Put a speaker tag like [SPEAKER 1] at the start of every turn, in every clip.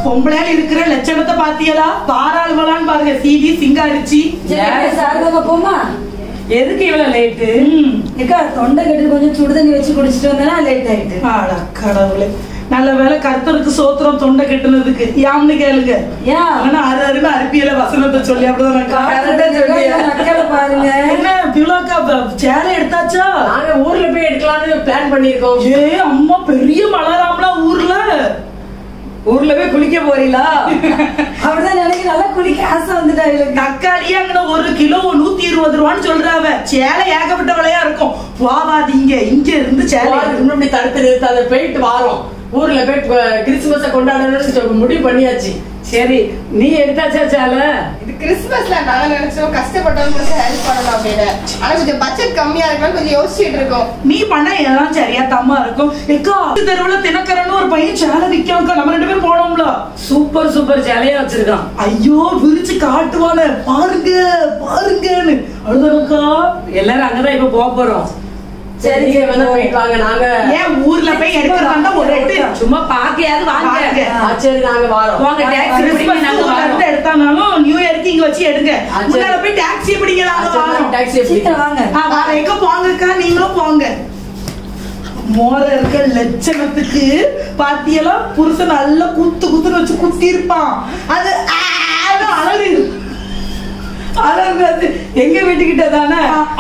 [SPEAKER 1] பொம்பளையால இருக்கிற லட்சணத்தை பாத்தியலா பாராளுவலான்னு பாருங்க சீவி சிங்காரிச்சி
[SPEAKER 2] சரி சாருங்க போமா
[SPEAKER 3] எதுக்கு இவ்வளவு லேட்டு
[SPEAKER 1] ம்.
[SPEAKER 2] ஏக்கா தொண்டை கட்டு கொஞ்சம் சுடு தண்ணி வச்சு குடிச்சிட்டு வந்தேன்னா லேட் ஆயிட்டு
[SPEAKER 1] அட கடவுளே நல்ல வேலை கர்த்தருக்கு சோத்திரம் தொண்டை கெட்டுனதுக்கு யாம்னு கேளுங்க
[SPEAKER 2] ஏன்
[SPEAKER 1] ஆனா அரு அருன்னு அருப்பியல வசனத்தை சொல்லி அப்படிதான்
[SPEAKER 2] கரெக்டா சொல்லியா? நக்கலை பாருங்க
[SPEAKER 1] என்ன பிலாக்கா சேலை எடுத்தாச்சா
[SPEAKER 3] நாங்க ஊர்ல போய் எடுக்கலாம்னு பிளான் பண்ணிருக்கோம்
[SPEAKER 1] ஏ அம்மா பெரிய மலராம்ல ஊர்ல
[SPEAKER 3] ஊர்ல போய் குளிக்க போறீங்களா
[SPEAKER 2] அப்படிதான் நினைக்க நல்லா குளிக்க ஆசை வந்துட்டா இவளுக்கு
[SPEAKER 1] தக்காளி அங்கன ஒரு கிலோ நூத்தி இருபது ரூபான்னு சொல்றாவ சேலை ஏகப்பட்ட விலையா இருக்கும் போவாதீங்க இங்க இருந்து சேலை எடு.
[SPEAKER 3] இன்னும் இப்படி தடுத்து நிறுத்தாத போயிட்டு வாரோம் ஊர்ல போய் கிறிஸ்துமஸ கொண்டாடணும்னு சொல்லி முடிவு பண்ணியாச்சு சரி நீ எடுத்தாச்சா சேல
[SPEAKER 4] இது கிறிஸ்துமஸ்ல நாங்க நினைச்சோம் கஷ்டப்பட்டவங்களுக்கு ஹெல்ப் பண்ணணும் அப்படின்னு ஆனா கொஞ்சம் பட்ஜெட் கம்மியா இருக்கலாம்னு கொஞ்சம் யோசிச்சுட்டு இருக்கோம்
[SPEAKER 1] நீ பண்ண எல்லாம் சரியா தம்மா இருக்கும் எக்கா தெருவுல தினக்கரன்னு ஒரு பையன் சேலை விற்காக்கா நம்ம ரெண்டு பேரும் போனோம்ல
[SPEAKER 3] சூப்பர் சூப்பர் சேலையா வச்சிருக்கான்
[SPEAKER 1] ஐயோ விரிச்சு காட்டுவானே பாருங்க பாருங்கன்னு அழுதனக்கா
[SPEAKER 3] எல்லாரும் அங்கதான் இப்ப போக போறோம்
[SPEAKER 2] சரி,
[SPEAKER 3] சரி நீங்க வேணா போயிட்டு வாங்க நாங்க
[SPEAKER 1] ஏன் ஊர்ல போய் எடுக்கிறதா ஒரு எட்டு
[SPEAKER 3] சும்மா பாக்கையாவது வாங்க
[SPEAKER 1] வாங்க.
[SPEAKER 3] ஆ, சரி நாங்க வாரோம்
[SPEAKER 1] வாங்க டாக்ஸி
[SPEAKER 3] கிறிஸ்துமஸ்
[SPEAKER 1] பிடிங்க
[SPEAKER 3] நாங்க
[SPEAKER 1] நாங்க
[SPEAKER 3] வாரோம்.
[SPEAKER 1] எடுத்தானாலும் நியூ இயர்க்கு இங்க வச்சு எடுங்க
[SPEAKER 3] ஆ, சரி.
[SPEAKER 1] முன்னால போய் டாக்ஸி பிடிங்க நாங்க
[SPEAKER 3] ஆ, சரி,
[SPEAKER 1] வாரோம்
[SPEAKER 3] டாக்ஸி
[SPEAKER 2] சீக்கிரம் வாங்க
[SPEAKER 1] ஆ, வாங்க எங்க போங்கக்கா நீங்களும் போங்க மோர இருக்க லட்சணத்துக்கு பாத்தியெல்லாம் புருஷன் நல்லா குத்து குத்துன்னு வச்சு குத்தி இருப்பான் அது ஆன்னு அழகு
[SPEAKER 3] அழகு எங்க வீட்டுக்கிட்ட தானே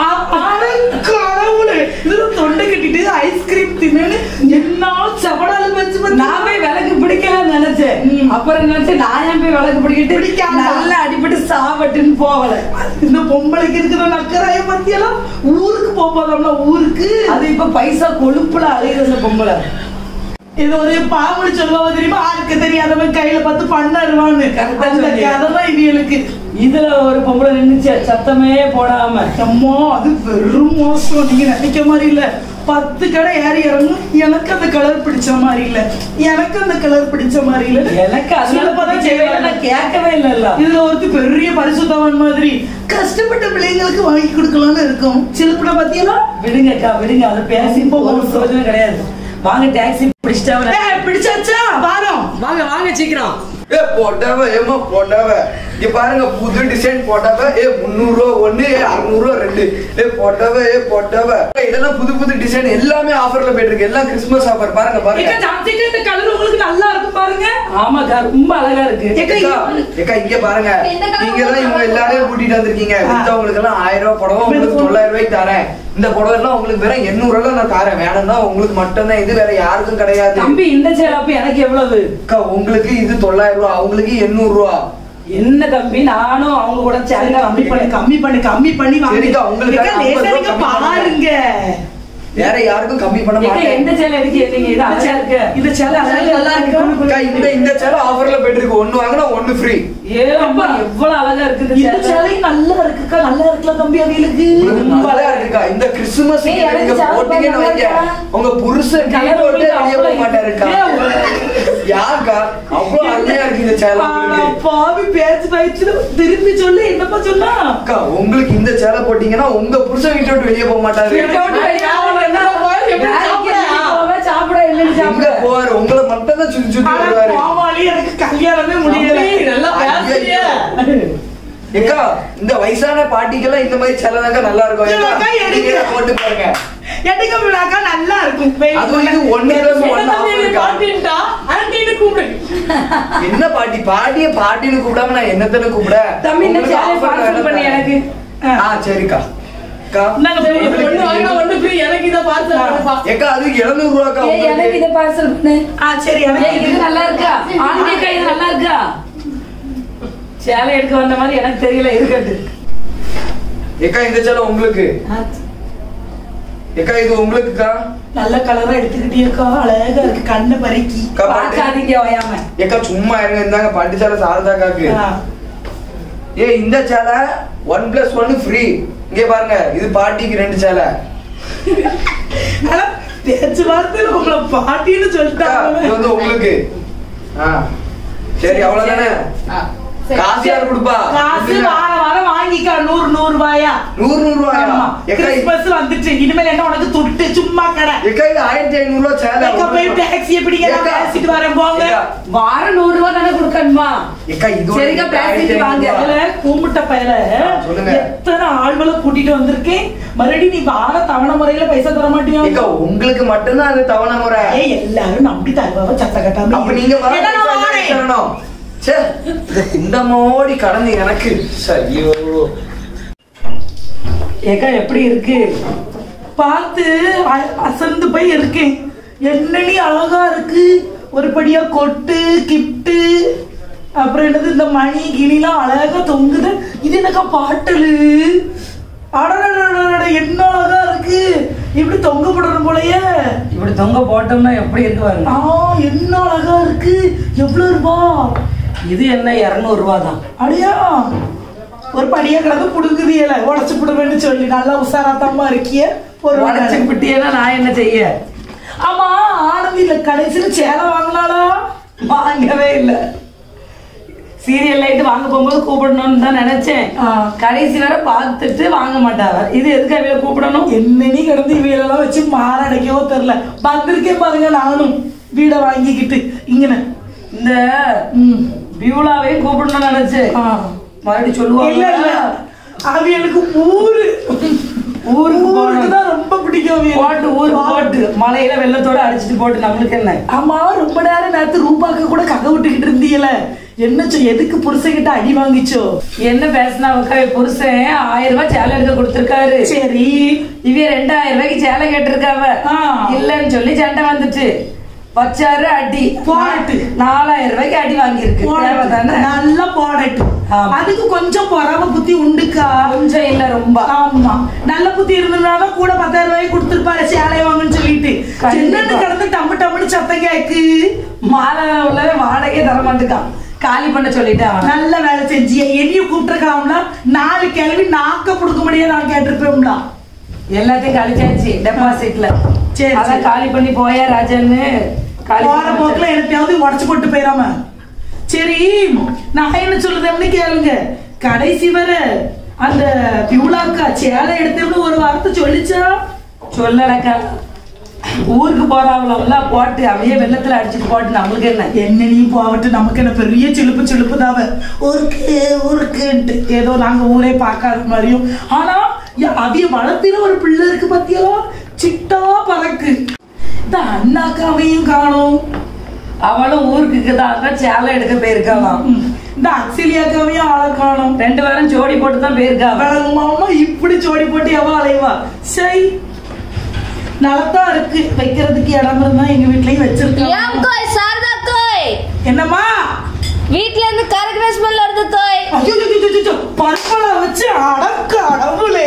[SPEAKER 1] கடவுளே இதுல தொண்டை கட்டிட்டு ஐஸ்கிரீம் தின்னு என்ன சவடால வச்சு
[SPEAKER 3] நான் போய் விளக்கு பிடிக்கலாம்னு நினைச்சேன்
[SPEAKER 1] ம்.
[SPEAKER 3] அப்புறம் நினைச்சேன் நான் ஏன் போய் விளக்கு பிடிக்கிட்டு
[SPEAKER 1] பிடிக்காம.
[SPEAKER 3] நல்லா அடிபட்டு சாவட்டுன்னு போகல
[SPEAKER 1] இந்த பொம்பளைக்கு இருக்கிற நக்கராய பத்தியெல்லாம் ஊருக்கு போகாதம்ல ஊருக்கு
[SPEAKER 3] அது இப்ப பைசா கொழுப்புல அலையுது அந்த பொம்பளை
[SPEAKER 1] இது ஒரு பாமொழி சொல்லுவா தெரியுமா ஆளுக்கு தெரியாதவன் கையில பார்த்து பண்ணருவான்னு
[SPEAKER 3] Correct ஆ
[SPEAKER 1] அந்த
[SPEAKER 3] சொன்னீங்க.
[SPEAKER 1] கதை தான் இவங்களுக்கு
[SPEAKER 3] இதுல ஒரு பொம்பளை நின்னுச்சு சத்தமே போடாம
[SPEAKER 1] அம்மா அது வெறும் மோசம் நீங்க நினைக்க மாதிரி இல்ல பத்து கடை ஏறி இறங்கும் எனக்கு அந்த கலர் பிடிச்ச மாதிரி இல்ல எனக்கு அந்த கலர் பிடிச்ச மாதிரி இல்ல
[SPEAKER 3] எனக்கு அதனால
[SPEAKER 1] சிலப்பதான்
[SPEAKER 3] பிடிக்கவே இல்லை.
[SPEAKER 1] செய்வேன்.
[SPEAKER 3] நான் கேட்கவே இல்லல்ல
[SPEAKER 1] இதுல ஒருத்தி பெரிய பரிசுத்தவன் மாதிரி கஷ்டப்பட்ட பிள்ளைங்களுக்கு வாங்கி கொடுக்கலாம்னு இருக்கும் சிலப்பட பத்தியெல்லாம்
[SPEAKER 3] விடுங்கக்கா விடுங்க அதை பேசி இப்போ ஒரு பிரயோஜனம் கிடையாது வாங்க டாக்ஸி பிடிச்சிட்டா
[SPEAKER 1] ஏய், பிடிச்சாச்சா வாரம்
[SPEAKER 3] வாங்க வாங்க சீக்கிரம்
[SPEAKER 5] ஏ போட்டாவ ஏமா போட்டாவ இங்க பாருங்க புது டிசைன் போட்டாவ ஏ முந்நூறு ரூபா ஒண்ணு ஏ அறுநூறு ரூபா ரெண்டு ஏ போட்டாவ ஏ போட்டாவ இதெல்லாம் புது புது டிசைன் எல்லாமே ஆஃபர்ல போயிட்டு இருக்கு எல்லாம் கிறிஸ்துமஸ் ஆஃபர் பாருங்க பாருங்க
[SPEAKER 1] ஏக்கா, ஜான்சிக்கு இந்த கலர் உங்களுக்கு நல்லா இருக்கும் பாருங்க
[SPEAKER 3] ஆமாக்கா ரொம்ப அழகா இருக்கு
[SPEAKER 1] ஏக்கா,
[SPEAKER 5] ஏக்கா, ஏக்கா இங்க பாருங்க
[SPEAKER 4] இந்த colour
[SPEAKER 5] நீங்க தான் இவங்க எல்லாரையும் கூட்டிட்டு வந்திருக்கீங்க வித்தவங்களுக்கு எல்லாம் ஆயிரம் ரூபாய் புடவை உங்களுக்கு தொள்ளாயிரம் ரூபாய்க்கு தரேன் இந்த புடவை எல்லாம் உங்களுக்கு வேற எண்ணூறு ரூபாய் நான் தரேன் வேணும்னா உங்களுக்கு மட்டும்தான் இது வேற யாருக்கும் கிடையாது
[SPEAKER 3] தம்பி இந்த சேலாப்பு எனக்கு எவ்வளவு
[SPEAKER 5] அக்கா உங்களுக்கு இது தொள்ளாயிரம் ரூபாய் அவங்களுக்கு எண்ணூறு ரூபா
[SPEAKER 3] என்ன தம்பி நானும் அவங்க கூட
[SPEAKER 1] சரி,
[SPEAKER 3] சேலை
[SPEAKER 1] கம்மி பண்ணி கம்மி பண்ணி கம்மி பண்ணி வாங்க
[SPEAKER 5] சரிக்கா, உங்களுக்கு
[SPEAKER 1] ஏக்கா,
[SPEAKER 5] ஐம்பது
[SPEAKER 1] லேசா
[SPEAKER 5] ரூபா
[SPEAKER 1] நீங்க
[SPEAKER 5] கம்மி பண்ணுங்க.
[SPEAKER 1] பாருங்க
[SPEAKER 5] வேற யாருக்கும் கம்மி பண்ண
[SPEAKER 3] ஏக்கா,
[SPEAKER 5] மாட்டேன்
[SPEAKER 3] எந்த சேலை எடுக்கிறீங்க இது அழகா இருக்கு
[SPEAKER 1] இந்த சேலை அழகா
[SPEAKER 3] நல்லா இருக்கு
[SPEAKER 5] அக்கா, இந்த இந்த சேலை ஆஃபர்ல போயிட்டு இருக்கு ஒண்ணு வாங்கினா ஒண்ணு ஃப்ரீ
[SPEAKER 3] ஏ அம்மா எவ்வளவு அழகா இருக்கு இந்த
[SPEAKER 1] இந்த
[SPEAKER 3] சேலை
[SPEAKER 1] சேலை நல்லா இருக்குக்கா நல்லா இருக்குல்ல தம்பி அவங்களுக்கு
[SPEAKER 5] உங்களுக்கு நல்லா இருக்குக்கா இந்த கிறிஸ்துமஸ்
[SPEAKER 2] ஏய், எனக்கு
[SPEAKER 5] நீங்க
[SPEAKER 2] சேலை
[SPEAKER 5] போட்டீங்கன்னு
[SPEAKER 2] நல்லா
[SPEAKER 5] வைங்க
[SPEAKER 2] இருக்கா?
[SPEAKER 5] உங்க புருஷன்
[SPEAKER 3] கலர்
[SPEAKER 5] வீட்டை விட்டு
[SPEAKER 3] உங்களுக்கு
[SPEAKER 5] வெளியே போக
[SPEAKER 3] அவ்வளவு
[SPEAKER 5] மாட்டாருக்கா யாருக்கா அவ்வளவு அருமையா இருக்கு இந்த சேலை
[SPEAKER 1] ஆனா,
[SPEAKER 5] உங்களுக்கு
[SPEAKER 1] பாவி பேச்சு பயிற்சி திருப்பி சொல்லு என்னப்பா சொன்னா
[SPEAKER 5] அக்கா உங்களுக்கு இந்த சேலை போட்டீங்கன்னா உங்க புருஷன் வீட்டை விட்டு வெளியே போக மாட்டாரு
[SPEAKER 3] வீட்டை விட்டு வெளியே போகல, என்ன போய் எப்படி
[SPEAKER 2] வேலைக்கு
[SPEAKER 3] சாப்பிடுறா?
[SPEAKER 2] போக, சாப்பிட இல்லைன்னு
[SPEAKER 5] எங்க
[SPEAKER 2] சாப்பிட
[SPEAKER 5] போவாரு உங்களை மட்டும் தான் சுத்தி சுத்தி
[SPEAKER 1] ஆனா,
[SPEAKER 5] வருவாரு
[SPEAKER 1] பாவாளி எனக்கு கல்யாணமே முடியல
[SPEAKER 3] தம்பி, நல்லா பேசுறியே.
[SPEAKER 5] ஏக்கா இந்த வயசான பாட்டிக்கெல்லாம் இந்த மாதிரி சேலை தாங்க நல்லா இருக்கும் ஏக்கா,
[SPEAKER 1] ஏக்கா, எடுங்க.
[SPEAKER 5] நீங்க இதை போட்டு பாருங்க
[SPEAKER 1] எடுக்க விழாக்கா நல்லா இருக்கும் வெயில்
[SPEAKER 5] அதுவும் இது ஒன்னு
[SPEAKER 3] என்ன
[SPEAKER 5] ஒன்னு
[SPEAKER 3] தம்பி,
[SPEAKER 5] ஆஃபர்
[SPEAKER 3] நீ
[SPEAKER 5] இருக்கா
[SPEAKER 3] பாட்டின்ட்டா? ஆன்ட்டின்னு கூப்பிடு.
[SPEAKER 5] என்ன பாட்டி பாட்டிய பாட்டின்னு கூப்பிடாம நான் என்னத்தன்னு கூப்பிட
[SPEAKER 3] தம்பி, இந்த
[SPEAKER 5] உங்களுக்கு
[SPEAKER 3] சேலை
[SPEAKER 5] offer
[SPEAKER 3] parcel
[SPEAKER 5] வேணும்
[SPEAKER 3] பண்ணி
[SPEAKER 5] தானே.
[SPEAKER 3] எனக்கு.
[SPEAKER 5] ஆ சரிக்கா அக்கா
[SPEAKER 1] இந்தாங்க,
[SPEAKER 3] சரி,
[SPEAKER 1] உங்களுக்கு
[SPEAKER 3] ஒண்ணு வாங்கினா ஒண்ணு free. எனக்கு இதை பார்சல் பண்ணுப்பா.
[SPEAKER 5] ஏக்கா அது எழுநூறு ரூபாக்கா
[SPEAKER 2] ஏய், எனக்கு
[SPEAKER 5] உங்களுக்கு
[SPEAKER 2] இதை பார்சல் பண்ணு
[SPEAKER 1] ஆ சரி
[SPEAKER 2] ஏய்,
[SPEAKER 1] எனக்கு
[SPEAKER 2] இது நல்லா இருக்கா
[SPEAKER 3] ஆண்டி அக்கா, இது நல்லா இருக்கா சேலை எடுக்க வந்த மாதிரி எனக்கு தெரியல இருக்கட்டு
[SPEAKER 5] ஏக்கா இந்த சேலை உங்களுக்கு ஏக்கா இது உங்களுக்குக்கா
[SPEAKER 1] நல்ல கலரா எடுத்துக்கிட்டியக்கா அழகா இருக்கு கண்ணு பறிக்கி
[SPEAKER 5] அக்கா பாட்டி
[SPEAKER 3] பார்க்காதீங்க ஓயாம
[SPEAKER 5] ஏக்கா சும்மா இருங்க இந்தாங்க பாட்டி சேலை சாரதாக்காக்கு
[SPEAKER 1] ஆ.
[SPEAKER 5] ஏ இந்த சேலை ஒன் பிளஸ் ஒன்னு ஃப்ரீ இங்க பாருங்க இது பாட்டிக்கு ரெண்டு சேலை
[SPEAKER 1] ஆனா, பேச்சு வார்த்தையில உங்களை பாட்டின்னு
[SPEAKER 5] அக்கா, இது
[SPEAKER 1] சொல்லிட்டாங்க
[SPEAKER 5] வந்து உங்களுக்கு ஆ சரி அவ்வளவுதானே
[SPEAKER 4] ஆ, சரி.
[SPEAKER 5] காசு யார் கொடுப்பா
[SPEAKER 1] காசு வார வாரம் வாங்கி வாங்கிக்கா நூறு நூறு ரூபாயா
[SPEAKER 5] நூறு நூறு ரூபாயா
[SPEAKER 1] ஆமா
[SPEAKER 5] எக்கா இது-
[SPEAKER 1] கிறிஸ்மஸ் வந்துச்சு இனிமேல் என்ன உனக்கு துட்டு சும்மா கடை
[SPEAKER 5] எக்கா இது ஆயிரத்தி ஐநூறு ரூபா சேலை
[SPEAKER 1] எங்க போய் டாக்ஸியை பிடிக்க நான்
[SPEAKER 5] எக்கா.
[SPEAKER 1] பேசிட்டு வரேன் போங்க
[SPEAKER 5] எக்கா,
[SPEAKER 3] வாரம் நூறு ரூபாய் தானே கொடுக்கணுமா
[SPEAKER 5] எக்கா இது ஒரு
[SPEAKER 3] சரிக்கா, plastic
[SPEAKER 5] ஆயிரத்தி
[SPEAKER 3] வாங்க.
[SPEAKER 5] ஐநூறு ரூபா.
[SPEAKER 1] அதுல கூமுட்ட பயல
[SPEAKER 5] சொல்லுங்க.
[SPEAKER 1] எத்தனை ஆள்களை கூட்டிட்டு வந்திருக்கேன் மறுபடியும் நீ வார தவணை முறையில பைசா தர மாட்டியா
[SPEAKER 5] எக்கா உங்களுக்கு மட்டும்தான் அது தவணை முறை
[SPEAKER 1] ஏய் எல்லாரும் நம்பி தருவாவ சத்த கட்டாம
[SPEAKER 5] அப்ப நீங்க வர
[SPEAKER 1] ஏன்னா நான்
[SPEAKER 5] பைசா
[SPEAKER 1] வாரேன்.
[SPEAKER 5] தரணும் சே இந்த குண்டமோடி கடந்து எனக்கு ஐயோ
[SPEAKER 3] ஏக்கா எப்படி இருக்கு
[SPEAKER 1] பார்த்து அ- அசந்து போய் இருக்கேன் என்ன நீ அழகா இருக்கு ஒரு படியா கொட்டு கிப்ட்டு அப்புறம் என்னது இந்த மணி கிணிலாம் அழகா தொங்குது இது என்னக்கா பாட்டலு அடடடடடட, என்ன அழகா இருக்கு இப்படி தொங்க போடணும் போலயே
[SPEAKER 3] இப்படி தொங்க போட்டோம்னா எப்படி இருக்கு பாருங்க
[SPEAKER 1] ஆ என்ன அழகா இருக்கு எவ்வளவு ரூபா
[SPEAKER 3] இது என்ன இருநூறு ரூபா தான்
[SPEAKER 1] அடியா ஒரு படியா கிடந்து புடுங்குதியல உடச்சு புடுவேன்னு சொல்லி நல்லா உசாராத்தமா இருக்கிய ஒரு
[SPEAKER 3] உடச்சு விட்டியேன்னா நான் என்ன செய்ய
[SPEAKER 1] ஆமா ஆனந்தியில கடைசியில சேலை வாங்கினாளா
[SPEAKER 3] வாங்கவே இல்லை சீரியல் லைட் வாங்க போகும்போது கூப்பிடணும்னு தான் நினைச்சேன்
[SPEAKER 1] ஆ.
[SPEAKER 3] கடைசி வரை பார்த்துட்டு வாங்க மாட்டாவ இது எதுக்கு அவைய கூப்பிடணும்
[SPEAKER 1] என்ன நீ கிடந்து இவையெல்லாம் வச்சு மாரடைக்கவோ தெரியல வந்திருக்கேன் பாருங்க நானும் வீடை வாங்கிக்கிட்டு இங்கன
[SPEAKER 3] இந்த
[SPEAKER 1] ம்
[SPEAKER 3] பியூலாவையும் கூப்பிடணும்னு நினைச்சேன்
[SPEAKER 1] ஆ.
[SPEAKER 3] மறுபடியும்
[SPEAKER 1] இல்ல இல்ல
[SPEAKER 3] சொல்லுவாங்க
[SPEAKER 1] அவியலுக்கு ஊரு
[SPEAKER 3] ஊருக்கு
[SPEAKER 1] ஊருக்கு
[SPEAKER 3] போகணும்.
[SPEAKER 1] தான் ரொம்ப பிடிக்கும் அவியலுக்கு.
[SPEAKER 3] போட்டு ஊருக்கு போட்டு மலையில வெள்ளத்தோட அடிச்சிட்டு போட்டு நம்மளுக்கு என்ன
[SPEAKER 1] ஆமா ரொம்ப நேரம் நேரத்து ரூபாக்கு கூட கதை விட்டுக்கிட்டு இருந்தீல என்ன சொ- எதுக்கு புருஷன்கிட்ட அடி வாங்கிச்சோ
[SPEAKER 3] என்ன பேசினாவுக்கா புருஷன் ஆயிரம் ரூபாய் சேலை எடுக்க கொடுத்துருக்காரு
[SPEAKER 1] சரி
[SPEAKER 3] இவ ரெண்டாயிரம் ரூபாய்க்கு சேலை கேட்டிருக்காவ
[SPEAKER 1] ஆ.
[SPEAKER 3] இல்லன்னு சொல்லி சண்டை வந்துட்டு வச்சாரு அடி
[SPEAKER 1] போடட்டு.
[SPEAKER 3] நாலாயிரம் ரூபாய்க்கு அடி வாங்கியிருக்கு தேவைதானே
[SPEAKER 1] நல்லா போடட்டும்
[SPEAKER 3] ஆமா.
[SPEAKER 1] அதுக்கு கொஞ்சம் பொறாம புத்தி உண்டுக்கா
[SPEAKER 3] கொஞ்சம் இல்ல ரொம்ப
[SPEAKER 1] ஆமா நல்ல புத்தி இருந்ததுனால கூட பத்தாயிரம் ரூபாய் கொடுத்துருப்பாரு சேலை வாங்கன்னு சொல்லிட்டு
[SPEAKER 3] கண்டிப்பா.
[SPEAKER 1] என்னன்னு கிடந்து டம்மு டம்முன்னு சத்தம் கேக்கு
[SPEAKER 3] மாலை உள்ளவே வாடகையே தர மாட்டுக்கான் காலி பண்ண சொல்லிட்டான் அவனை.
[SPEAKER 1] நல்ல வேலை செஞ்சிய என்னையும் கூப்பிட்டுருக்கலாம்ல நாலு கிளவி நாக்க புடுக்க முடியாது நான் கேட்டிருப்பேன்ல
[SPEAKER 3] எல்லாத்தையும் கழிச்சாச்சு டெபாசிட்ல
[SPEAKER 1] சரி,
[SPEAKER 3] அதான்
[SPEAKER 1] சரி.
[SPEAKER 3] காலி பண்ணி போயா ராஜன்னு காலி
[SPEAKER 1] போற
[SPEAKER 3] பண்ணி
[SPEAKER 1] போக்குல எனக்கையாவது உடச்சு போட்டு போயிடாம சரி நான் என்ன சொல்லுதேன்னு கேளுங்க கடைசி வரை அந்த பிவுலாக்கா சேலை எடுத்தேன்னு ஒரு வார்த்தை சொல்லிச்சா
[SPEAKER 3] சொல்லலக்கா ஊருக்கு போறாங்களா போட்டு அப்படியே வெள்ளத்துல அடிச்சுட்டு போட்டு நம்மளுக்கு என்ன
[SPEAKER 1] என்ன நீ போவட்டு நமக்கு என்ன பெரிய சிலுப்பு சிலுப்பு தாவ ஊருக்கு ஊருக்குன்ட்டு ஏதோ நாங்க ஊரே பார்க்காத மாதிரியும் ஆனா ய- அவிய வளர்த்தின ஒரு பிள்ளை இருக்கு பத்தியா சிட்டா பறக்கு இந்த அண்ணாக்காவையும் காணோம்
[SPEAKER 3] அவளும் ஊருக்கு தான் சேலை எடுக்க போயிருக்காளாம்
[SPEAKER 1] ம். இந்த அக்சிலியாக்காவையும் ஆளை காணோம்
[SPEAKER 3] ரெண்டு பேரும் ஜோடி போட்டு தான் போயிருக்கா அவ.
[SPEAKER 1] மாமா இப்படி ஜோடி போட்டு எவ அலைவா சரி நலத்தா இருக்கு வைக்கிறதுக்கு இடம் இருந்தா எங்க வீட்லயும்
[SPEAKER 6] ஏன்
[SPEAKER 1] வச்சிருக்கோம்
[SPEAKER 6] கோய் சாரதா கோய்
[SPEAKER 1] என்னம்மா
[SPEAKER 6] வீட்ல இருந்து கரெக்ட் ஸ்மெல் வருது கோய்
[SPEAKER 1] ஐயோ ஐயோ, ஐயோ, ஐயோ, பற்பல வச்சு அடக்க அடவுளே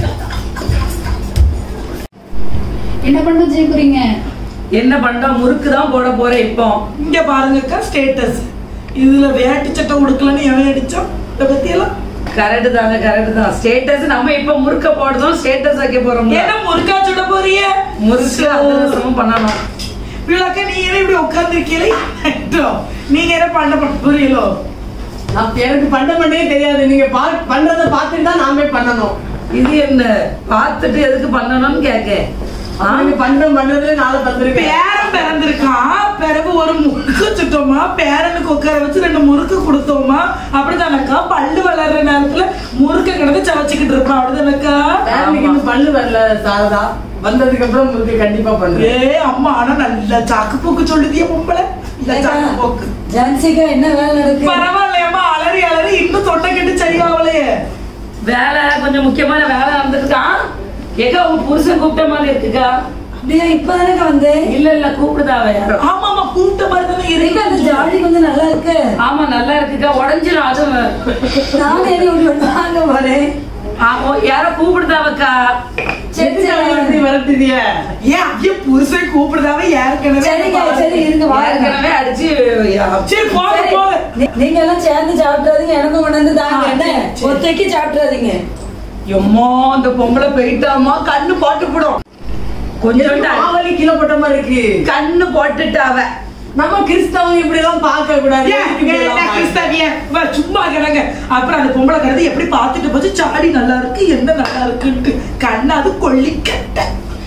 [SPEAKER 7] என்ன பண்ண ஜெயிக்கிறீங்க
[SPEAKER 3] என்ன பண்றோம் முறுக்கு தான் போட போறேன் இப்போ
[SPEAKER 1] இங்க பாருங்கக்கா ஸ்டேட்டஸ் இதுல வேட்டி சட்டை உடுக்கலன்னு எவன் அடிச்சான் இத பத்தி எல்லாம்
[SPEAKER 3] கரெக்ட் தாங்க கரெக்ட் தான் ஸ்டேட்டஸ் நம்ம இப்ப முறுக்க போடுறோம் ஸ்டேட்டஸ் வைக்க போறோம்
[SPEAKER 1] ஏன்னா முறுக்கா சுட போறிய
[SPEAKER 3] முறுக்கு அதிரசமும் பண்ணணும்
[SPEAKER 1] விழாக்க நீ ஏன் இப்படி உட்கார்ந்துருக்கீங்களே நீங்க என்ன பண்ண புரியலோ
[SPEAKER 3] நான் எனக்கு பண்ண பண்ணே தெரியாது நீங்க பண்றத பார்த்துட்டு தான் நாமே பண்ணணும் இது என்ன பார்த்துட்டு எதுக்கு பண்ணணும்னு கேட்க நீங்க பண்ற பண்றதுல நாளை தந்துருக்கேன்
[SPEAKER 1] பேரன் பிறந்திருக்கான் பிறகு ஒரு முறுக்கு சுட்டோமா பேரனுக்கு உட்கார வச்சு ரெண்டு முறுக்கு கொடுத்தோமா அப்படிதானக்கா பல்லு வளர்ற நேரத்துல முறுக்க கிடந்து சவச்சுக்கிட்டு இருப்பான் அப்படிதானக்கா
[SPEAKER 3] இன்னும் பல்லு வரல சாரதா வந்ததுக்கு அப்புறம் முறுக்கு கண்டிப்பா பண்றேன்
[SPEAKER 1] ஏ அம்மா ஆனா நல்ல சாக்கு போக்கு சொல்லுதிய பொம்பளை இல்ல சாக்கு போக்கு
[SPEAKER 2] ஜான்சிகா என்ன வேலை நடக்கு
[SPEAKER 1] பரவாயில்லையம்மா அலறி அலறி இன்னும் தொண்டை கெட்டு சரியாவலையே
[SPEAKER 3] வேலை கொஞ்சம் முக்கியமான வேலை நடந்துருக்கான் ஏக்கா உங்க புருஷன் கூப்பிட்ட மாதிரி இருக்குக்கா
[SPEAKER 2] அப்படியா இப்பதானே வந்தேன்
[SPEAKER 3] இல்ல இல்ல கூப்பிடுதாவ யாரும்
[SPEAKER 1] ஆமா ஆமா கூப்பிட்ட மாதிரி தானே
[SPEAKER 2] எங்க அந்த
[SPEAKER 1] இருக்கு
[SPEAKER 2] ஜாடி கொஞ்சம் நல்லா இருக்கு
[SPEAKER 3] ஆமா நல்லா இருக்குக்கா உடஞ்சிரும் அதுவும்
[SPEAKER 2] நானும் என்ன ஒன்று வாங்க போறேன்
[SPEAKER 3] ஆமா யாரோ கூப்பிடுதாவக்கா
[SPEAKER 2] சரி சரி
[SPEAKER 3] வரட்டுதிய
[SPEAKER 1] ஏன் ஐயா புருஷன் கூப்பிடுதாவே ஏற்கனவே
[SPEAKER 2] சரிங்க சரி இருங்க வாங்க
[SPEAKER 3] ஏற்கனவே அடிச்சு
[SPEAKER 1] சரி போங்க
[SPEAKER 2] சரி,
[SPEAKER 1] போங்க
[SPEAKER 2] நீ- நீங்க எல்லாம் சேர்ந்து சாப்பிடாதீங்க எனக்கும் கொண்டு வந்து தாங்க
[SPEAKER 1] ஆ,
[SPEAKER 2] என்ன
[SPEAKER 1] சரி, சரி.
[SPEAKER 2] ஒத்தைக்கு சாப்பிடாதீங்க
[SPEAKER 3] எம்மா அந்த பொம்பளை போயிட்டாமா கண்ணு போட்டு போடும் கொஞ்சம்
[SPEAKER 1] ஆவலி கீழே போட்ட மாதிரி இருக்கு
[SPEAKER 3] கண்ணு போட்டுட்டாவ நம்ம கிறிஸ்தவங்க இப்படி எல்லாம் பார்க்க கூடாது
[SPEAKER 1] ஏன், ஏன், என்ன கிறிஸ்தவிய? வா, சும்மா கிடங்க அப்புறம் அந்த பொம்பளை கிடந்து எப்படி பார்த்துட்டு போச்சு சாடி நல்லா இருக்கு என்ன நல்லா இருக்குன்ட்டு கண்ணாது கொள்ளி கட்ட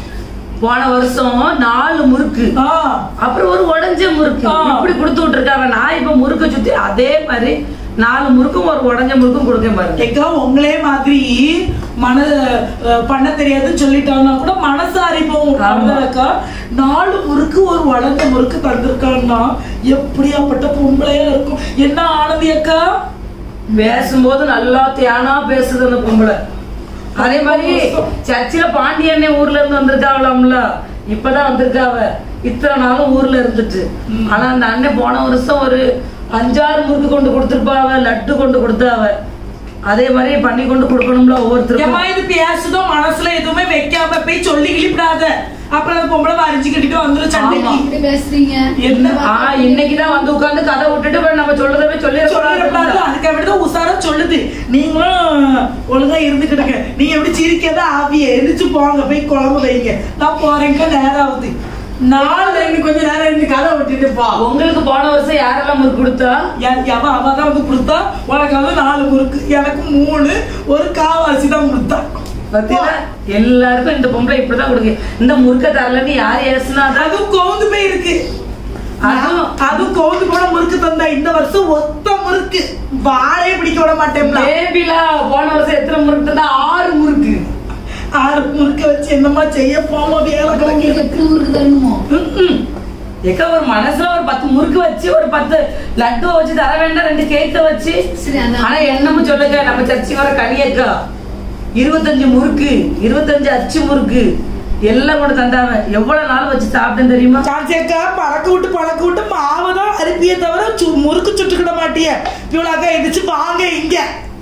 [SPEAKER 3] போன வருஷம் நாலு முறுக்கு
[SPEAKER 1] ஆ
[SPEAKER 3] அப்புறம் ஒரு உடைஞ்ச முறுக்கு
[SPEAKER 1] ஆ.
[SPEAKER 3] இப்படி கொடுத்து விட்டுருக்காங்க நான் இப்ப முறுக்க சுத்தி அதே மாதிரி நாலு முறுக்கும் ஒரு உடைஞ்ச முறுக்கும் கொடுக்க பாருங்க
[SPEAKER 1] எங்க உங்களே மாதிரி மன அஹ், பண்ண தெரியாதுன்னு சொல்லிட்டாங்கன்னா கூட மனசாரி போகும்
[SPEAKER 3] ஆமா.
[SPEAKER 1] அப்படிதானக்கா நாலு முறுக்கு ஒரு வளர்ந்த முறுக்கு தந்திருக்காங்கன்னா எப்படியாப்பட்ட பொம்பளையா இருக்கும் என்ன ஆனந்தி அக்கா
[SPEAKER 3] பேசும்போது நல்லா தியானா பேசுது அந்த பொம்பளை அதே மாதிரி சர்ச்சில பாண்டியண்ணே ஊர்ல இருந்து வந்திருக்காவலாம்ல இப்பதான் வந்திருக்காவ இத்தனை நாளும் ஊர்ல இருந்துட்டு ஆனா அந்த அண்ணன் போன வருஷம் ஒரு அஞ்சாறு முறுக்கு கொண்டு கொடுத்துருப்பாவ லட்டு கொண்டு கொடுத்தாவ அதே மாதிரி பண்ணி கொண்டு கொடுக்கணும்ல
[SPEAKER 1] ஏமா
[SPEAKER 3] ஒவ்வொருத்தருக்கும்
[SPEAKER 1] இது பேசுதோ மனசுல எதுவுமே வைக்காம போய் சொல்லி கிழிப்பிடாத அப்புறம் அந்த பொம்பளை வரைஞ்சு கட்டிட்டு வந்துரும் சண்டைக்கு
[SPEAKER 3] ஆமா.
[SPEAKER 7] இப்படி பேசுறீங்க
[SPEAKER 1] என்ன
[SPEAKER 3] ஆ இன்னைக்குதான் வந்து உட்கார்ந்து கதை விட்டுட்டு அப்புறம் நம்ம சொல்றதவே
[SPEAKER 1] சொல்லிடக்கூடாது
[SPEAKER 3] சொல்லி
[SPEAKER 1] அதுக்காக விட உசாரா சொல்லுது நீங்களும் ஒழுங்கா இருந்துக்கிடுங்க நீங்க எப்படி சிரிக்காத ஆவிய எந்திரிச்சு போங்க போய் குழம்பு வைங்க நான் போறேங்க நேரம் ஆகுது நாலு
[SPEAKER 3] இன்னும் கொஞ்ச நேரம் இருந்து கதை விட்டுட்டு போ உங்களுக்கு போன வருஷம் யாரெல்லாம் முறுக்கு கொடுத்தா
[SPEAKER 1] என் அவ அவ தான் வந்து கொடுத்தா உனக்கு வந்து நாலு முறுக்கு எனக்கு மூணு ஒரு காவாசி தான் கொடுத்தா
[SPEAKER 3] பாத்தீங்களா எல்லாருக்கும் இந்த பொம்பளை இப்படிதான் கொடுக்கு இந்த முறுக்க தரலன்னு யார் ஏசுனாதான்
[SPEAKER 1] அதுவும் கோந்து போய் இருக்கு
[SPEAKER 3] அதுவும்
[SPEAKER 1] அதுவும் கோந்து போன முறுக்கு தந்தா இந்த வருஷம் ஒத்த முறுக்கு வாழையே பிடிக்க விட மாட்டேன்ல
[SPEAKER 3] பேபிலா போன வருஷம் எத்தனை முறுக்கு தந்தா ஆறு முறுக்கு
[SPEAKER 1] ஆறு முறுக்க வச்சு என்னமா செய்ய போமா வேலை கிடக்கு
[SPEAKER 7] உங்களுக்கு எத்தனை ஊருக்கு தரணுமோ
[SPEAKER 3] ம்ம். ஏக்கா ஒரு மனசுல ஒரு பத்து முறுக்கு வச்சு ஒரு பத்து லட்டு வச்சு தர வேண்டாம் ரெண்டு கேக்க வச்சு
[SPEAKER 7] சரி, அதான்.
[SPEAKER 3] ஆனா என்னமோ சொல்லுங்க நம்ம சர்ச்சி வர கனியக்கா இருபத்தஞ்சு முறுக்கு இருபத்தஞ்சு அச்சு முறுக்கு எல்லாம் கூட தந்தாங்க எவ்வளவு நாள் வச்சு சாப்பிட்டேன் தெரியுமா
[SPEAKER 1] காஞ்சியக்கா பழக்க விட்டு பழக்க விட்டு மாவு தான் அரிப்பியே தவிர சு- முறுக்கு சுட்டுக்கிட மாட்டிய இவ்வளோக்கா எதிர்த்து வாங்க இங்க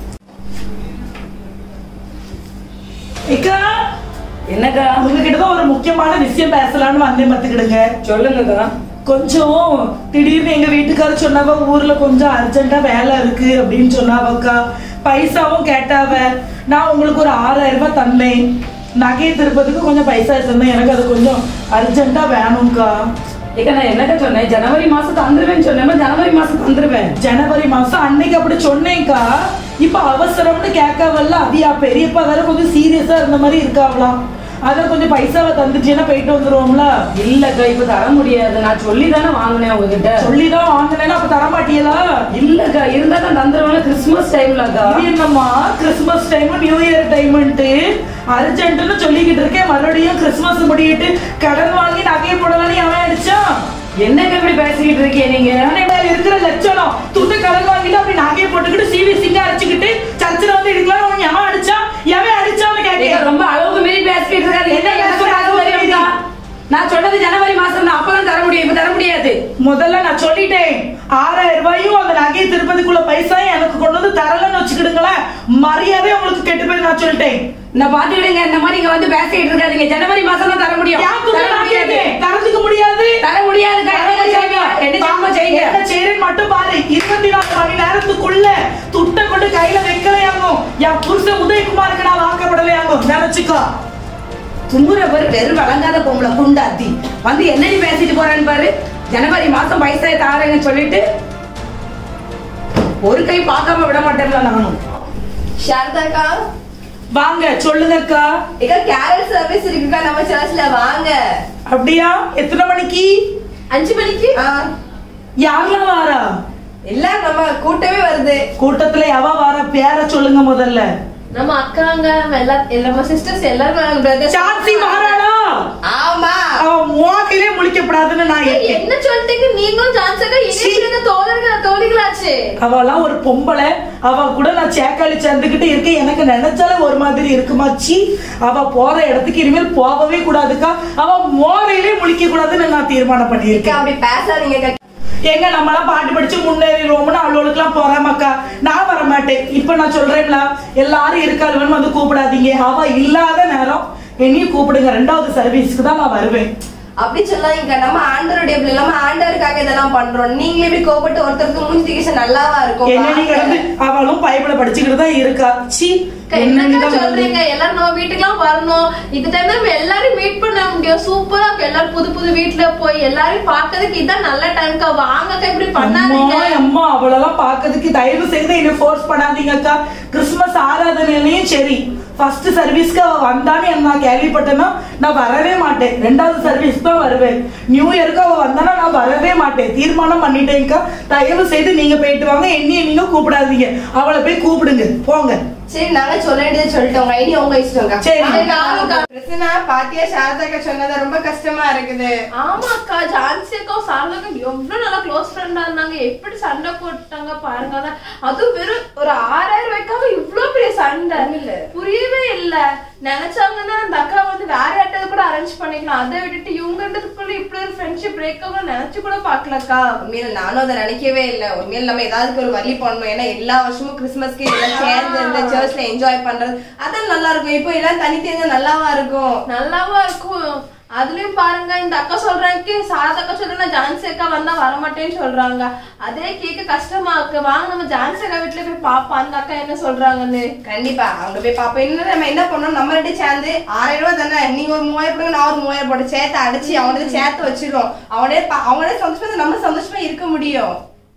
[SPEAKER 1] அக்கா
[SPEAKER 3] என்னக்கா
[SPEAKER 1] உங்ககிட்ட தான் ஒரு முக்கியமான விஷயம் பேசலாம்னு வந்தேன் பார்த்துக்கிடுங்க
[SPEAKER 3] சொல்லுங்கக்கா
[SPEAKER 1] கொஞ்சம் திடீர்னு எங்க வீட்டுக்காரர் சொன்னாவ ஊர்ல கொஞ்சம் அர்ஜென்ட்டா வேலை இருக்கு அப்படின்னு சொன்னாவக்கா பைசாவும் கேட்டாவ நான் உங்களுக்கு ஒரு ஆறாயிரம் ரூபாய் தந்தேன் நகையை திருப்பதுக்கு கொஞ்சம் பைசா தந்தேன் எனக்கு அது கொஞ்சம் அர்ஜென்ட்டா வேணும்க்கா
[SPEAKER 3] ஏக்கா நான் என்னக்கா சொன்னேன் ஜனவரி மாசம் தந்துருவேன்னு சொன்னேன் ஜனவரி மாசம் தந்துருவேன்
[SPEAKER 1] ஜனவரி மாசம் அன்னைக்கு அப்படி சொன்னேன்க்கா இப்ப அவசரம்னு கேட்கவல்ல அதியா பெரியப்பா வேற கொஞ்சம் சீரியஸா இருந்த மாதிரி இருக்காவலாம் அதான் கொஞ்சம் பைசாவை தந்துச்சுன்னா போயிட்டு வந்துருவோம்ல
[SPEAKER 3] இல்லக்கா இப்ப தர முடியாது நான் சொல்லி தானே வாங்கினேன் உங்ககிட்ட
[SPEAKER 1] சொல்லிதான் வாங்கினேன்னா அப்ப தர மாட்டியலா
[SPEAKER 3] இல்லக்கா இருந்தா தான் தந்துருவேன் கிறிஸ்துமஸ் டைம்லக்கா
[SPEAKER 1] இது என்னம்மா கிறிஸ்துமஸ் டைம் நியூ இயர் டைம்ன்ட்டு அர்ஜென்ட்னு சொல்லிக்கிட்டு இருக்கேன் மறுபடியும் கிறிஸ்துமஸ் முடியிட்டு கடன் வாங்கி நகையை போடலாம்னு அவன் அடிச்சான்
[SPEAKER 3] என்னக்கா இப்படி பேசிக்கிட்டு இருக்கீங்க நீங்க
[SPEAKER 1] என்னடா இருக்கிற லட்சணம் துட்டு கடன் வாங்கிட்டு அப்படி நகையை போட்டுக்கிட்டு சிவி சிங்க அடிச்சுக்கிட்டு சர்ச்சில் வந்து எடுக்கலாம் அவன் எவன் அடிச்சான் எவன் அடிச்சான்னு
[SPEAKER 3] ஏக்கா,
[SPEAKER 1] கேட்டேன்
[SPEAKER 3] ரொம்ப அளவுக்கு மீறி பேசிக்கிட்டு இருக்காது என்ன
[SPEAKER 1] என்ன
[SPEAKER 3] எனக்கு
[SPEAKER 1] அளவுக்கு
[SPEAKER 3] அது தெரியும்க்கா? நான் சொன்னது ஜனவரி மாசம் தான் அப்பதான் தர முடியும் இப்ப தர முடியாது
[SPEAKER 1] முதல்ல நான் சொல்லிட்டேன் ஆறாயிரம் ரூபாயும் அந்த நகையை திருப்பதிக்குள்ள பைசா எனக்கு கொண்டு வந்து தரலன்னு வச்சுக்கிடுங்களேன் மரியாதை உங்களுக்கு கெட்டு போய் நான் சொல்லிட்டேன்
[SPEAKER 3] நான் பாத்துக்கிடுங்க இந்த மாதிரி இங்க வந்து பேசிக்கிட்டு இருக்காதீங்க ஜனவரி மாசம் தான் தர முடியும்
[SPEAKER 1] யாருக்கு
[SPEAKER 3] தர
[SPEAKER 1] நான்
[SPEAKER 3] முடியாது
[SPEAKER 1] கேட்டேன் தரதுக்கு முடியாது
[SPEAKER 3] தர முடியாதுக்கா என்ன செய்யுங்க என்ன செய்யுங்க செய்யுங்க
[SPEAKER 1] என்ன செய்யறேன்னு மட்டும் பாரு இருபத்தி நாலு மணி நேரத்துக்குள்ள துட்டை கொண்டு கையில வைக்கலையாகும் என் புருஷன் உதயகுமாருக்கு நான் வாக்கப்படலையாகும் நினைச்சுக்கோ
[SPEAKER 3] தும்புற பாரு வெறும் வழங்காத பொம்பளை குண்டாத்தி வந்து என்ன நீ பேசிட்டு போறான்னு பாரு ஜனவரி மாசம் பைசா தாரேன்னு சொல்லிட்டு ஒரு கை பார்க்காம விட மாட்டேன்ல நானும்
[SPEAKER 4] சாரதாக்கா
[SPEAKER 1] வாங்க சொல்லுங்கக்கா
[SPEAKER 4] இக்கா கேரட் சர்வீஸ் இருக்குக்கா நம்ம சர்ச்ல வாங்க
[SPEAKER 1] அப்படியா எத்தனை மணிக்கு
[SPEAKER 4] அஞ்சு மணிக்கு
[SPEAKER 1] யாரெல்லாம் வாரா
[SPEAKER 4] எல்லாம் நம்ம கூட்டமே வருது
[SPEAKER 1] கூட்டத்துல எவ வாரா பேர சொல்லுங்க முதல்ல
[SPEAKER 4] நம்ம அக்காங்க எல்லா நம்ம சிஸ்டர்ஸ் எல்லாரும் பிரதர்ஸ்
[SPEAKER 1] சாந்தி வாராளா
[SPEAKER 4] ஆமா
[SPEAKER 1] அவன் மோகையிலே முழிக்கப்படாதுன்னு நான் இருக்கேன்
[SPEAKER 4] என்ன சொல்லிட்டீங்க நீங்களும் ஜான்சக்கா இணைய தோழர்கள் தோழிகளாச்சு
[SPEAKER 1] அவெல்லாம் ஒரு பொம்பளை அவ கூட நான் சேக்காளி சேர்ந்துகிட்டு இருக்கேன் எனக்கு நினைச்சாலே ஒரு மாதிரி இருக்குமாச்சி அவ போற இடத்துக்கு இனிமேல் போகவே கூடாதுக்கா அவ மோரையிலே முழிக்க கூடாதுன்னு நான் தீர்மானம்
[SPEAKER 4] அக்கா,
[SPEAKER 1] பண்ணியிருக்கேன்
[SPEAKER 4] அப்படி பேசாதீங்க அக்கா.
[SPEAKER 1] எங்க நம்மளாம் பாட்டு படிச்சு முன்னேறிடுவோம்னு அவளுக்கெல்லாம் போறாமக்கா நான் வர மாட்டேன் இப்ப நான் சொல்றேன்ல எல்லாரும் இருக்காளுவன்னு வந்து கூப்பிடாதீங்க அவ இல்லாத நேரம் என்னையும் கூப்பிடுங்க ரெண்டாவது சர்வீஸ்க்கு தான் நான் வருவேன்
[SPEAKER 4] அப்படி சொல்லாதீங்க நம்ம ஆண்டருடைய பிள்ளை நம்ம ஆண்டவருக்காக இதெல்லாம் பண்றோம் நீங்களே இப்படி கோபப்பட்டு ஒருத்தருக்கு மூஞ்சி தூக்கிச்சு நல்லாவா இருக்கும்
[SPEAKER 1] என்னடி கிடந்து அவளும் பைபிள படிச்சுக்கிட்டு தான் இருக்கா சி
[SPEAKER 8] என்னக்கா சொல்றீங்க எல்லாரும் நம்ம வீட்டுக்குலாம் வரணும் இந்த டைம் நம்ம எல்லாரும் மீட் பண்ண முடியும் சூப்பரா இருக்கும் எல்லாரும் புது புது வீட்ல போய் எல்லாரையும் பார்க்கறதுக்கு இதான் நல்ல டைம்க்கா வாங்கக்கா இப்படி பண்ணாதீங்க
[SPEAKER 1] அம்மா அம்மா அவளெல்லாம் பார்க்கறதுக்கு தயவு செய்து என்ன ஃபோர்ஸ் பண்ணாதீங்க அக்கா கிறிஸ்துமஸ் ஆராதனையிலயும் சரி ஃபர்ஸ்ட் சர்வீஸ்க்கு அவ வந்தான்னு நான் கேள்விப்பட்டேன்னா நான் வரவே மாட்டேன் ரெண்டாவது சர்வீஸ் தான் வருவேன் நியூ இயருக்கு அவ வந்தானா நான் வரவே மாட்டேன் தீர்மானம் பண்ணிட்டேன்க்கா தயவு செய்து நீங்க போயிட்டு வாங்க என்னைய நீங்க கூப்பிடாதீங்க அவளை போய் கூப்பிடுங்க போங்க
[SPEAKER 4] சரி நாங்க சொல்ல வேண்டியது சொல்லிட்டோங்க இனி உங்க இஷ்டம்க்கா
[SPEAKER 1] சரி.
[SPEAKER 4] நானும் பிரச்சனை பாத்தியா சாரதாக்கா சொன்னது ரொம்ப கஷ்டமா இருக்குது
[SPEAKER 8] ஆமாக்கா ஜான்சி அக்கா சாரதாக்கா எவ்வளவு நல்லா க்ளோஸ் ஃப்ரெண்டா இருந்தாங்க எப்படி சண்டை போட்டாங்க பாருங்க அதான் அதுவும் வெறும் ஒரு ஆறாயிரம் ரூபாய்க்காக இவ்வளவு பெரிய சண்டை புரியவே இல்ல நினைச்சாங்கன்னா அந்த அக்கா வந்து வேற யார்ட்டாவது கூட அரேஞ்ச் பண்ணிக்கலாம் அதை விட்டுட்டு இவங்கன்றதுக்குள்ள இப்படி ஒரு ஃப்ரெண்ட்ஷிப் பிரேக் ஆகும் நினைச்சு கூட பாக்கலக்கா
[SPEAKER 4] உண்மையில நானும் அதை நினைக்கவே இல்லை உண்மையில நம்ம ஏதாவது ஒரு வழி பண்ணணும் ஏன்னா எல்லா வருஷமும் கிறிஸ்மஸ்க்கு எல்லாம் சேர்ந்து இந்த சர்ச்ல என்ஜாய் பண்றது அதான் நல்லா இருக்கும் இப்போ எல்லாம் தனித்தனியா நல்லாவா இருக்கும்
[SPEAKER 8] நல்லாவா இருக்கும் அதுலயும் பாருங்க இந்த அக்கா சொல்றாங்க சாரதா அக்கா சொல்றாங்க ஜான்சி அக்கா வந்தா வரமாட்டேன்னு சொல்றாங்க அதே கேட்க கஷ்டமா இருக்கு வாங்க நம்ம ஜான்சி அக்கா வீட்டுல போய் பாப்போம் அந்த அக்கா என்ன சொல்றாங்கன்னு
[SPEAKER 4] கண்டிப்பா அவங்க போய் பாப்போம் இன்னும் நம்ம என்ன பண்ணோம் நம்ம ரெண்டு சேர்ந்து ஆறாயிரம் ரூபாய் தானே நீங்க ஒரு மூவாயிரம் போடுங்க நான் ஒரு மூவாயிரம் போட்டு சேர்த்து அடிச்சு அவனோட சேர்த்து வச்சிருவோம் அவனே பா- அவனே சந்தோஷமா இருந்தா நம்ம சந்தோஷமா இருக்க முடியும்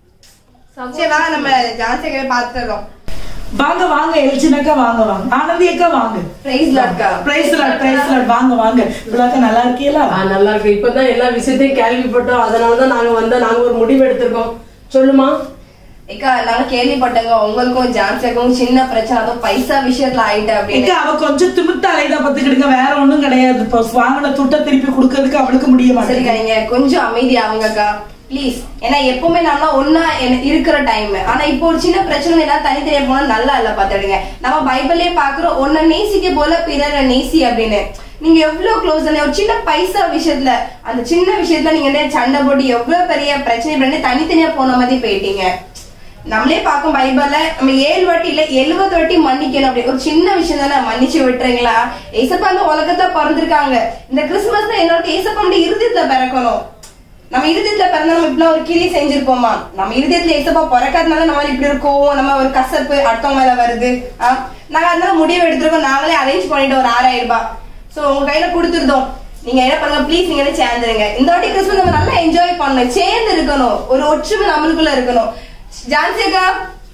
[SPEAKER 4] சரி வாங்க நம்ம ஜான்சி அக்காவை பார்த்துறோம்
[SPEAKER 1] வாங்க வாங்க எல்ச்சினக்கா வாங்க வாங்க ஆனந்தி அக்கா வாங்க
[SPEAKER 4] பிரைஸ் லாட்கா
[SPEAKER 1] பிரைஸ் லாட் பிரைஸ் லாட் வாங்க வாங்க இவ்வளோக்கா நல்லா இருக்கீங்களா
[SPEAKER 3] ஆ, நல்லா இருக்கு இப்பதான் எல்லா விஷயத்தையும் கேள்விப்பட்டோம் அதனாலதான் நாங்க வந்தா நாங்க ஒரு முடிவு எடுத்திருக்கோம் சொல்லுமா
[SPEAKER 4] ஏக்கா நாங்க கேள்விப்பட்டோங்க உங்களுக்கும் ஜான்சியாக்கும் சின்ன பிரச்சனை அதுவும் பைசா விஷயத்துல ஆயிட்டு அப்படின்னு
[SPEAKER 1] ஏக்கா அவ கொஞ்சம் திமித்த அலைதா பத்துக்கிடுங்க வேற ஒண்ணும் கிடையாது இப்போ வாங்கின துட்ட திருப்பி கொடுக்கறதுக்கு அவளுக்கு முடிய
[SPEAKER 4] சரிக்கா
[SPEAKER 1] மாட்டேங்குது
[SPEAKER 4] நீங்க கொஞ்சம் அமைதி ஆகுங்கக்கா ப்ளீஸ் ஏன்னா எப்பவுமே நாம ஒன்னா என்ன- இருக்கிற டைம் ஆனா இப்போ ஒரு சின்ன பிரச்சனை ஏதாவது தனித்தனியா போனா நல்லா இல்ல பாத்துடுங்க நம்ம பைபிளே பாக்குறோம் ஒன்ன நேசிக்க போல பிறரை நேசி அப்படின்னு நீங்க எவ்வளவு க்ளோஸ் ஒரு சின்ன பைசா விஷயத்துல அந்த சின்ன விஷயத்துல நீங்க வந்து சண்டை போட்டு எவ்வளவு பெரிய பிரச்சனை பண்ணி தனித்தனியா போன மாதிரி போயிட்டீங்க நம்மளே பார்க்கும் பைபிள்ல நம்ம ஏழு வாட்டி இல்ல எழுபது வாட்டி மன்னிக்கணும் அப்படி ஒரு சின்ன விஷயம் தானே மன்னிச்சு விட்டுறீங்களா ஏசப்பா அந்த உலகத்துல பிறந்திருக்காங்க இந்த கிறிஸ்துமஸ் என்னோட ஏசப்பா வந்து இருதயத்துல பிறக்கணும் நம்ம இருதயத்துல பிறந்தா நம்ம இப்படி ஒரு கிளி செஞ்சிருப்போமா நம்ம இருதயத்துல ஏசப்பா பிறக்காதனால நம்ம இப்படி இருக்கோம் நம்ம ஒரு கசப்பு அடுத்தவங்க மேல வருது ஆ? நாங்க அதனால முடிவு எடுத்திருக்கோம் நாங்களே அரேஞ்ச் பண்ணிட்டோம் ஒரு ஆறாயிரம் ரூபாய் சோ உங்க கையில கொடுத்துருந்தோம் நீங்க என்ன பண்ணுங்க ப்ளீஸ் நீங்க வந்து சேர்ந்துருங்க இந்த வாட்டி கிறிஸ்துமஸ் நம்ம நல்லா என்ஜாய் பண்ணணும் சேர்ந்து இருக்கணும் ஒரு ஒற்றுமை நம்மளுக்குள்ள இருக்கணும் ஜான்சிகா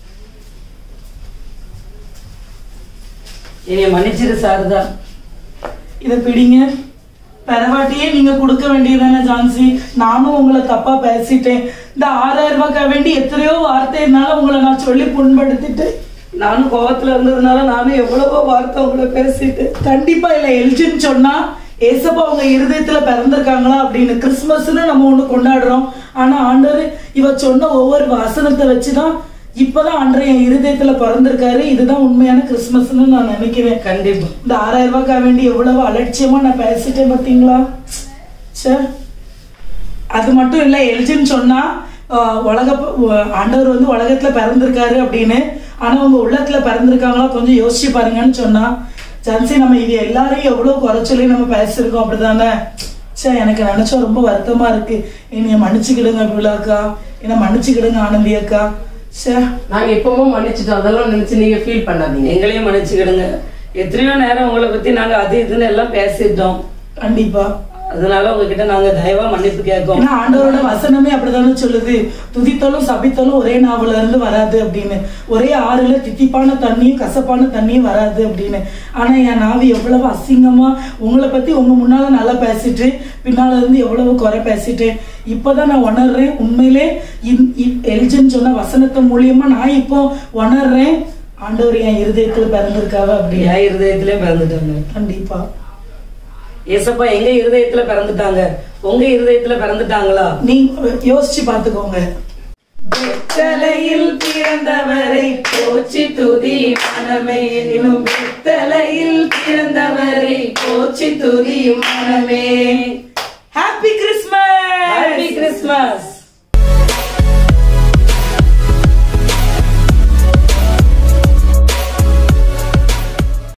[SPEAKER 3] என்னைய மன்னிச்சிரு சாரதா
[SPEAKER 1] இத பிடிங்க பெறவாட்டியே நீங்க கொடுக்க வேண்டியதானே ஜான்சி நானும் உங்களை தப்பா பேசிட்டேன் இந்த ஆறாயிரம் ரூபாய்க்காக வேண்டி எத்தனையோ வார்த்தைனால உங்களை நான் சொல்லி புண்படுத்திட்டேன்
[SPEAKER 3] நானும் கோவத்துல இருந்ததுனால நானும் எவ்வளவோ வார்த்தை உங்களை பேசிட்டேன்
[SPEAKER 1] கண்டிப்பா இல்ல எல்ஜின்னு சொன்னா ஏசப்பா அவங்க இருதயத்துல பிறந்திருக்காங்களா அப்படின்னு கிறிஸ்துமஸ்னு நம்ம ஒண்ணு கொண்டாடுறோம் ஆனா ஆண்டவர் இவ சொன்ன ஒவ்வொரு வசனத்தை வச்சுதான் இப்பதான் ஆண்டவர் என் இருதயத்துல பிறந்திருக்காரு இதுதான் உண்மையான கிறிஸ்துமஸ்னு நான் நினைக்கிறேன்
[SPEAKER 3] கண்டிப்பா
[SPEAKER 1] இந்த ஆறாயிரம் ரூபாய்க்காக வேண்டி எவ்வளவு அலட்சியமா நான் பேசிட்டேன் பாத்தீங்களா சே அது மட்டும் இல்ல எல்ஜின்னு சொன்னா ஆஹ், உலக உ- ஆண்டவர் வந்து உலகத்துல பிறந்திருக்காரு அப்படின்னு ஆனா உங்க உள்ளத்துல பிறந்திருக்காங்களா கொஞ்சம் யோசிச்சு பாருங்கன்னு சொன்னா ஜான்சி நம்ம இது எல்லாரையும் எவ்வளவு குறை சொல்லி நம்ம பேசியிருக்கோம் அப்படிதானே சே எனக்கு நினைச்சா ரொம்ப வருத்தமா இருக்கு என்னைய மன்னிச்சுக்கிடுங்க விழாக்கா என்ன மன்னிச்சுக்கிடுங்க ஆனந்தி அக்கா சே
[SPEAKER 3] நாங்க எப்பவும் மன்னிச்சிட்டோம் அதெல்லாம் நினைச்சு நீங்க ஃபீல் பண்ணாதீங்க எங்களையும் மன்னிச்சுக்கிடுங்க எத்தனையோ நேரம் உங்களை பத்தி நாங்க அது இதுன்னு எல்லாம் பேசிட்டோம்
[SPEAKER 1] கண்டிப்பா
[SPEAKER 3] அதனால உங்ககிட்ட நாங்க தயவா மன்னிப்பு கேட்கோம்
[SPEAKER 1] ஏன்னா ஆண்டவரோட வசனமே அப்படிதானே சொல்லுது துதித்தலும் சபித்தலும் ஒரே நாவல இருந்து வராது அப்படின்னு ஒரே ஆறுல தித்திப்பான தண்ணியும் கசப்பான தண்ணியும் வராது அப்படின்னு ஆனா என் நாவி எவ்வளவு அசிங்கமா உங்களை பத்தி உங்க முன்னால நல்லா பேசிட்டு பின்னால இருந்து எவ்வளவு குறை பேசிட்டேன் இப்பதான் நான் உணர்றேன் உண்மையிலே எல்ஜின்னு சொன்ன வசனத்து மூலியமா நான் இப்போ உணர்றேன் ஆண்டவர் என் இருதயத்துல பிறந்திருக்காவ அப்படி
[SPEAKER 3] என் இருதயத்திலே பிறந்துட்டாங்க
[SPEAKER 1] கண்டிப்பா
[SPEAKER 3] ஏசப்பா எங்க இருதயத்துல பிறந்துட்டாங்க உங்க இருதயத்துல பிறந்துட்டாங்களா
[SPEAKER 1] நீங்க யோசிச்சு பாத்துக்கோங்க வெத்தலையில் பிறந்தவரை போற்றி துதி மனமே எனும் வெத்தலையில் பிறந்தவரை போற்றி துதி மனமே ஹாப்பி கிறிஸ்மஸ்
[SPEAKER 3] ஹாப்பி கிறிஸ்மஸ்